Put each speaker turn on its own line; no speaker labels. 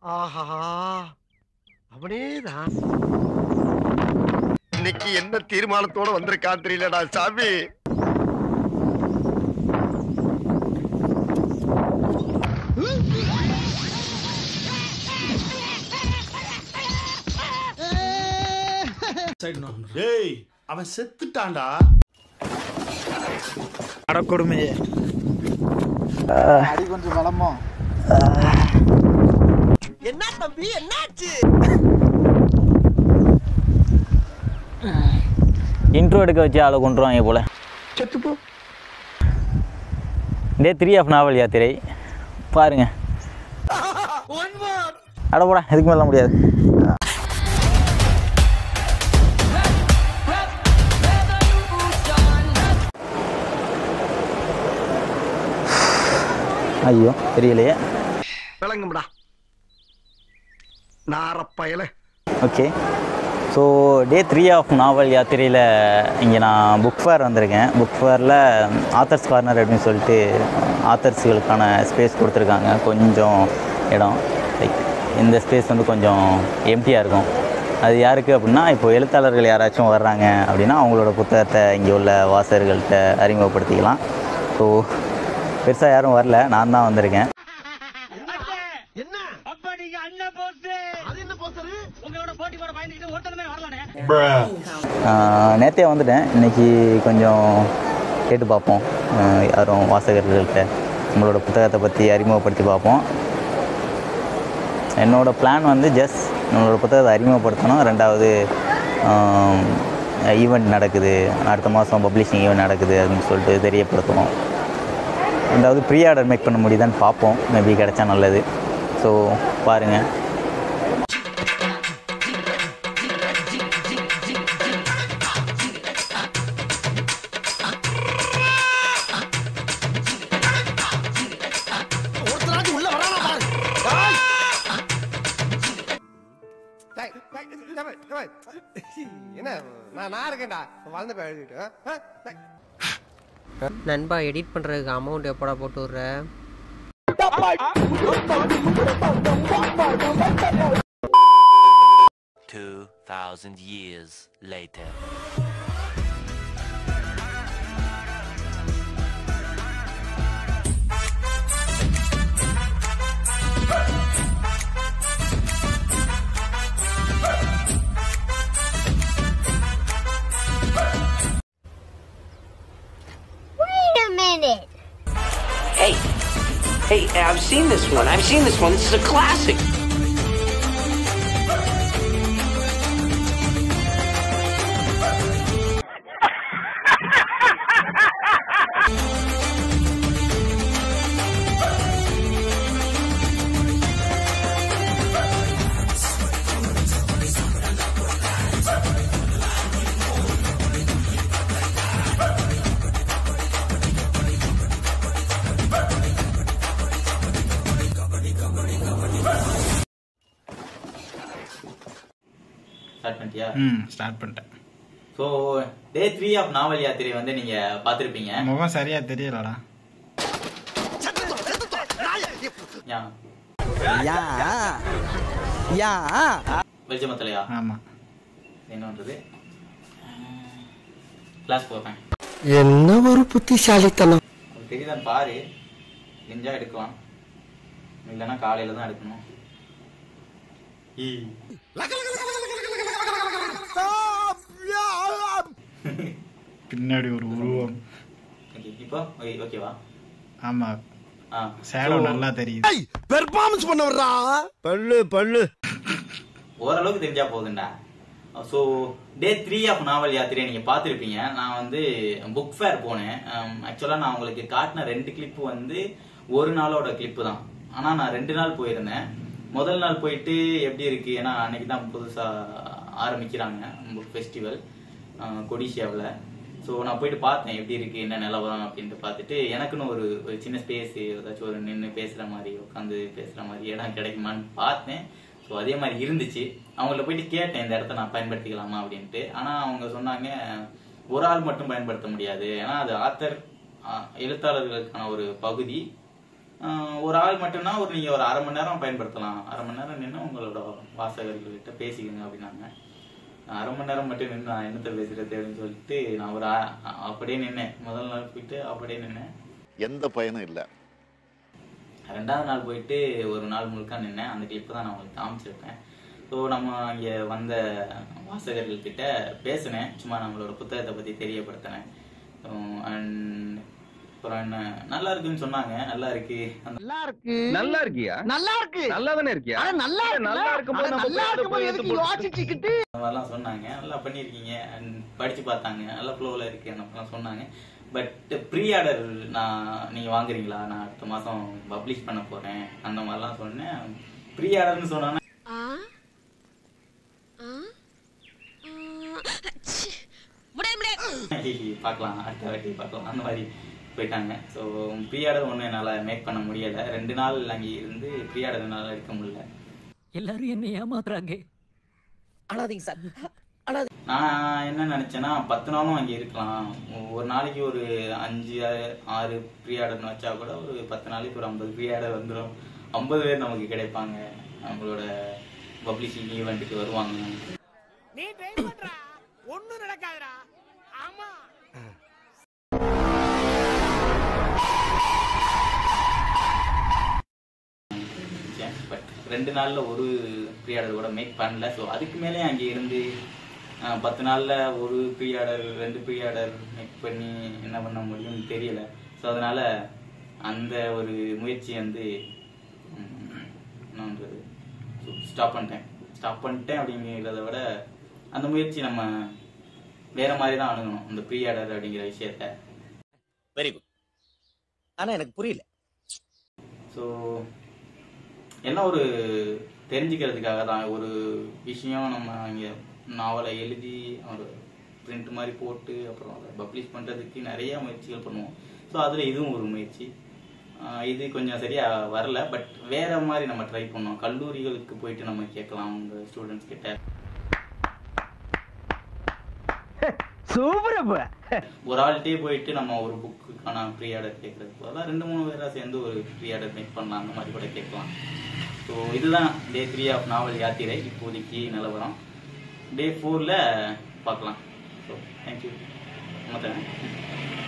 ஆஹா அவனேதான் இன்னைக்கு என்ன தீர்மானத்தோட வந்திருக்கான் தெரியலடா சாமி
டேய் அவன் செத்துட்டான்டா
அடக்கொடுமையே
அடி கொஞ்சம் பலமோ
என்ன தம்பி என்னாச்சு
இன்ட்ரோ எடுக்க வச்சு ஆளை கொண்டுருவாங்க போல
செத்துப்போ
டே த்ரீ ஆஃப் நாவல் யாத்திரை பாருங்க அட போடா இதுக்கு மேல முடியாது ஐயோ தெரியலையே
விளங்கும்டா நாரப்பயல
okay so day three of novel யாத்திரையில் இங்கே நான் புக் ஃபேர் வந்திருக்கேன் புக் ஃபேரில் ஆத்தர்ஸ் கார்னர் அப்படின்னு சொல்லிட்டு ஆத்தர்ஸ்களுக்கான ஸ்பேஸ் கொடுத்துருக்காங்க கொஞ்சம் இடம் லைக் இந்த ஸ்பேஸ் வந்து கொஞ்சம் எம்டியாக இருக்கும் அது யாருக்கு அப்படின்னா இப்போ எழுத்தாளர்கள் யாராச்சும் வர்றாங்க அப்படின்னா அவங்களோட புத்தகத்தை இங்கே உள்ள வாசகர்கள்ட்ட அறிமுகப்படுத்திக்கலாம் ஸோ பெருசாக யாரும் வரல நான் தான் வந்திருக்கேன்
என்ன அப்ப நீங்க அண்ணன் போஸ்ட் அது என்ன போஸ்டர் உங்களோட போட்டி போட பயந்துட்டு ஒருத்தனமே வரலானே
நேற்றே வந்துட்டேன் இன்னைக்கு கொஞ்சம் கேட்டு பார்ப்போம் ஆஹ் யாரும் வாசகர்கள்ட்ட நம்மளோட புத்தகத்தை பற்றி அறிமுகப்படுத்தி பார்ப்போம் என்னோட பிளான் வந்து ஜஸ்ட் நம்மளோட புத்தகத்தை அறிமுகப்படுத்தணும் ரெண்டாவது ஈவெண்ட் நடக்குது அடுத்த மாதம் பப்ளிஷிங் ஈவெண்ட் நடக்குது அப்படின்னு சொல்லிட்டு தெரியப்படுத்துவோம் ரெண்டாவது ப்ரீ ஆர்டர் மேக் பண்ண முடியுதான்னு பார்ப்போம் மேபி கிடைச்சா நல்லது ஸோ பாருங்கள்
ஒருத்தராச்சும் உள்ள வரானா பாரு டேய். டேய், டேய், டேய், டேய், டேய். என்ன நான் நான் இருக்கேன்டா வளர்ந்து போய் எழுதிட்டு ஆ? ஆ? டேய்.
நண்பா எடிட் பண்றதுக்கு அமௌண்ட் எப்படா போட்டு விடுற
Two thousand years later.
Wait a minute.
Hey, hey, I've seen this one. I've seen this one. This is a classic.
Start பண்ணிட்டியா
ம் ஸ்டார்ட் பண்ணிட்டேன்
so day three of novel யாத்திரை வந்து நீங்க பார்த்துருப்பீங்க
முகம் சரியா தெரியலடா
வெளிச்சமத்தலையா
ஆமா
என்ன பண்றது கிளாஸ் போறேன்
என்ன ஒரு புத்திசாலித்தனம்
உங்களுக்கு தெரியுதான் பாரு நெஞ்சா எடுக்கலாம் இல்லைன்னா காலையில தான் எடுக்கணும் ஈ.
பின்னாடி ஒரு உருவம்
Okay, இப்போ ஓகே ஓகேவா
ஆமா
ஆ
சேடோ
So,
நல்லா தெரியுது
பெர்ஃபார்மன்ஸ் பண்ண வர்றா பல்லு பல்லு
ஓரளவுக்கு தெரிஞ்சா போதுண்டா so day three of novel யாத்திரை நீங்கள் பார்த்துருப்பீங்க நான் வந்து புக் ஃபேர் போனேன் ஆக்சுவலாக நான் உங்களுக்கு காட்டின ரெண்டு கிளிப்பு வந்து ஒரு நாளோட கிளிப்பு தான் ஆனால் நான் ரெண்டு நாள் போயிருந்தேன் முதல் நாள் போயிட்டு எப்படி இருக்கு ஏன்னா அன்னைக்கு தான் புதுசாக ஆரம்பிக்கிறாங்க புக் ஃபெஸ்டிவல் கொடிஷியாவில் ஸோ நான் போயிட்டு பார்த்தேன் எப்படி இருக்கு என்ன நிலவரம் அப்படின்ட்டு பார்த்துட்டு எனக்குன்னு ஒரு ஒரு சின்ன ஸ்பேஸ் ஏதாச்சும் ஒரு நின்று பேசுகிற மாதிரி உட்காந்து பேசுகிற மாதிரி இடம் கிடைக்குமான்னு பார்த்தேன் ஸோ அதே மாதிரி இருந்துச்சு அவங்கள்ட்ட போயிட்டு கேட்டேன் இந்த இடத்த நான் பயன்படுத்திக்கலாமா அப்படின்ட்டு ஆனால் அவங்க சொன்னாங்க ஒரு ஆள் மட்டும் பயன்படுத்த முடியாது ஏன்னா அது ஆத்தர் எழுத்தாளர்களுக்கான ஒரு பகுதி ஆஹ் ஒரு ஆள் மட்டும்னா ஒரு நீங்க ஒரு அரை மணி நேரம் பயன்படுத்தலாம் அரை மணி நேரம் நின்று உங்களோட வாசகர்கள்கிட்ட பேசிக்கங்க அப்படின்னாங்க நான் அரை மணி நேரம் மட்டும் நின்று நான் என்னத்த பேசுறது அப்படின்னு சொல்லிட்டு நான் ஒரு ஆ- அப்படியே நின்னேன் முதல் நாள் போயிட்டு அப்படியே நின்னேன்
எந்த பயனும் இல்லை
ரெண்டாவது நாள் போயிட்டு ஒரு நாள் முழுக்க நின்னேன் அந்த கிளிப்பு தான் நான் உங்களுக்கு காமிச்சிருப்பேன் ஸோ நம்ம இங்கே வந்த வாசகர்கள் கிட்ட பேசினேன் சும்மா நம்மளோட புத்தகத்தை பற்றி தெரியப்படுத்தினேன் அண்ட் அப்புறம் என்ன நல்லா இருக்குன்னு சொன்னாங்க நல்லா இருக்கு அந்த
நல்லா இருக்கு
நல்லா இருக்கியா
நல்லா இருக்கு
நல்லா தானே இருக்கியா
ஆனா நல்லா இருக்கு
நல்லா இருக்கும்போது நம்ம
நல்லா
போய் அதை
இருக்கும்போது
போய்
எதுக்கு
எடுத்து
யோசிச்சுக்கிட்டு
அந்த மாதிரிலாம் சொன்னாங்க நல்லா பண்ணியிருக்கீங்க அண்ட் படிச்சு பார்த்தாங்க நல்ல ஃப்ளோவில் இருக்கு அந்த மாதிரிலாம் சொன்னாங்க பட் ப்ரீ ஆர்டர் நான் நீங்க வாங்குறீங்களா நான் அடுத்த மாசம் பப்ளிஷ் பண்ண போறேன் அந்த மாதிரிலாம் சொன்னேன் ப்ரீ ஆர்டர்னு சொன்னா பார்க்கலாம் அடுத்த வாட்டி பார்க்கலாம் அந்த மாதிரி போயிட்டாங்க ஸோ ப்ரீ ஆர்டர் ஒன்றும் என்னால் மேக் பண்ண முடியலை ரெண்டு நாள் அங்கே இருந்து ப்ரீ ஆர்டர் என்னால் எடுக்க முடியல
எல்லாரும் என்ன ஏமாத்துறாங்க
அழாதீங்க சார்
நான் என்ன நினைச்சேன்னா பத்து நாளும் அங்கே இருக்கலாம் ஒரு நாளைக்கு ஒரு அஞ்சு ஆறு ப்ரீ ஆர்டர்னு வச்சா கூட ஒரு பத்து நாளைக்கு ஒரு ஐம்பது ப்ரீ ஆர்டர் வந்துடும் ஐம்பது பேர் நமக்கு கிடைப்பாங்க நம்மளோட பப்ளிஷிங் ஈவெண்ட்டுக்கு வருவாங்க
நீ ட்ரை பண்றா ஒண்ணும் நடக்காதுடா ஆமா
பட் ரெண்டு நாள்ல ஒரு ப்ரீ ஆர்டர் கூட மேக் பண்ணல ஸோ அதுக்கு மேலே அங்கே இருந்து அஹ், பத்து நாள்ல ஒரு ப்ரீ ஆர்டர் ரெண்டு ப்ரீ ஆர்டர் மேக் பண்ணி என்ன பண்ண முடியும்னு தெரியல ஸோ அதனால அந்த ஒரு முயற்சி வந்து ம், என்னன்றது ஸ்டாப் பண்ணிட்டேன் ஸ்டாப் பண்ணிட்டேன் அப்படிங்கிறத விட அந்த முயற்சி நம்ம வேற மாதிரி தான் அணுகணும் இந்த ப்ரீ ஆர்டர் அப்படிங்கிற விஷயத்த
வெரி குட் ஆனா எனக்கு புரியல
ஸோ என்ன ஒரு தெரிஞ்சுக்கிறதுக்காக தான் ஒரு விஷயம் நம்ம இங்கே நாவலை எழுதி ஒரு பிரிண்ட் மாதிரி போட்டு அப்புறம் அதை பப்ளிஷ் பண்ணுறதுக்கு நிறைய முயற்சிகள் பண்ணுவோம் ஸோ அதில் இதுவும் ஒரு முயற்சி ஆஹ் இது கொஞ்சம் சரியா வரல பட் வேற மாதிரி நம்ம ட்ரை பண்ணோம் கல்லூரிகளுக்கு போயிட்டு நம்ம கேட்கலாம் உங்க ஸ்டூடெண்ட்ஸ் கிட்ட
சூப்பர்
ஒரு ஆள்கிட்டயே போயிட்டு நம்ம ஒரு புக்குக்கான ப்ரீ ஆர்டர் கேட்கறதுக்கு பதிலாக ரெண்டு மூணு பேரா சேர்ந்து ஒரு ப்ரீ ஆர்டர் மேக் பண்ணலாம் அந்த மாதிரி கூட கேட்கலாம் ஸோ இதுதான் டே த்ரீ ஆஃப் நாவல் யாத்திரை இப்போதைக்கு நிலவரம் டே ஃபோரில் பார்க்கலாம் ஸோ தேங்க்யூ மற்ற